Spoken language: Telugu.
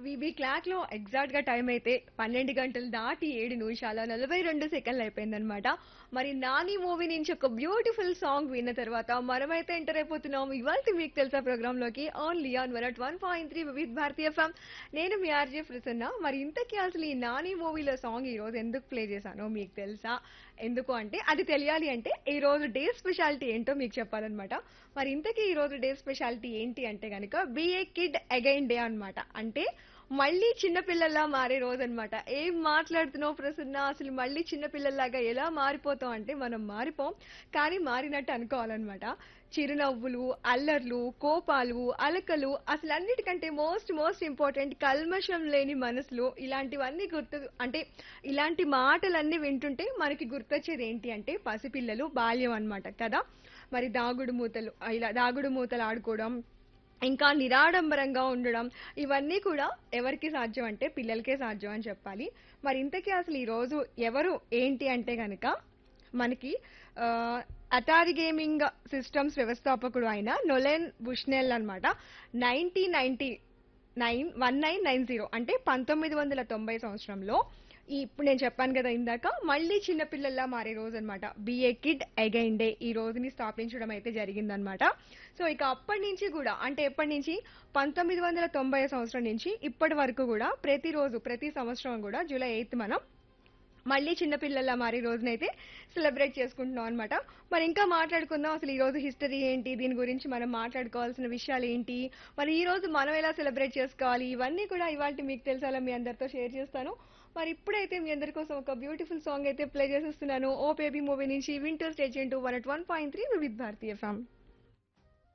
విబి క్లాక్ లో ఎగ్జాక్ట్ గా టైం అయితే పన్నెండు గంటలు దాటి ఏడు నిమిషాల నలభై రెండు సెకండ్లు అయిపోయిందనమాట మరి నాని మూవీ నుంచి ఒక బ్యూటిఫుల్ సాంగ్ విన్న తర్వాత మనమైతే ఎంటర్ అయిపోతున్నాం ఇవాళ మీకు తెలుసా ప్రోగ్రామ్ లోకి only on one one point three with Bharatiya fam నేను మీ ఆర్జే ప్రసన్న మరి ఇంతకీ అసలు ఈ నాని మూవీలో సాంగ్ ఈ రోజు ఎందుకు ప్లే చేశానో మీకు తెలుసా ఎందుకు అంటే అది తెలియాలి అంటే ఈ రోజు డే స్పెషాలిటీ ఏంటో మీకు చెప్పాలన్నమాట మరి ఇంతకీ ఈ రోజు డే స్పెషాలిటీ ఏంటి అంటే కనుక బిఏ కిడ్ అగైన్ డే అన్నమాట అంటే మళ్ళీ చిన్నపిల్లల్లా మారే రోజు అనమాట ఏం మాట్లాడుతున్నావు ప్రసన్న అసలు మళ్ళీ చిన్నపిల్లల్లాగా ఎలా మారిపోతాం అంటే మనం మారిపోం కానీ మారినట్టు అనుకోవాలన్నమాట చిరునవ్వులు అల్లర్లు కోపాలు అలకలు అసలు అన్నిటికంటే మోస్ట్ మోస్ట్ ఇంపార్టెంట్ కల్మషం లేని మనసులు ఇలాంటివన్నీ గుర్తు అంటే ఇలాంటి మాటలన్నీ వింటుంటే మనకి గుర్తొచ్చేది ఏంటి అంటే పసిపిల్లలు బాల్యం అన్నమాట కదా మరి దాగుడు మూతలు ఇలా దాగుడు మూతలు ఆడుకోవడం ఇంకా నిరాడంబరంగా ఉండడం ఇవన్నీ కూడా ఎవరికి సాధ్యం అంటే పిల్లలకే సాధ్యం అని చెప్పాలి మరి ఇంతకీ అసలు ఈ రోజు ఎవరు ఏంటి అంటే గనక మనకి ఆ, అటారీ గేమింగ్ సిస్టమ్స్ వ్యవస్థాపకుడు అయిన నొలెన్ బుష్నెల్ అనమాట nineteen ninety nine one nine nine zero అంటే పంతొమ్మిది వందల తొంభై సంవత్సరంలో ఈ ఇప్పుడు నేను చెప్పాను కదా ఇందాక మళ్ళీ చిన్నపిల్లల్లా మారే రోజు అనమాట బిఏ కిడ్ అగైన్ డే ఈ రోజుని స్థాపించడం అయితే జరిగిందనమాట సో ఇక అప్పటి నుంచి కూడా అంటే ఎప్పటి నుంచి పంతొమ్మిది వందల తొంభై సంవత్సరం నుంచి ఇప్పటి వరకు కూడా ప్రతిరోజు ప్రతి సంవత్సరం కూడా జూలై ఎయిత్ మనం మళ్ళీ చిన్నపిల్లల మారి రోజునైతే సెలబ్రేట్ చేసుకుంటున్నాం అనమాట మరి ఇంకా మాట్లాడుకుందాం అసలు ఈ రోజు హిస్టరీ ఏంటి దీని గురించి మనం మాట్లాడుకోవాల్సిన విషయాలు ఏంటి మరి ఈ రోజు మనం ఎలా సెలబ్రేట్ చేసుకోవాలి ఇవన్నీ కూడా ఇవాళ మీకు తెలుసాలా మీ అందరితో షేర్ చేస్తాను మరి ఇప్పుడైతే మీ అందరి కోసం ఒక బ్యూటిఫుల్ సాంగ్ అయితే ప్లే చేసేస్తున్నాను ఓ బేబీ మూవీ నుంచి winter stage into one at one point three with Bharatiya ఫ్యామ్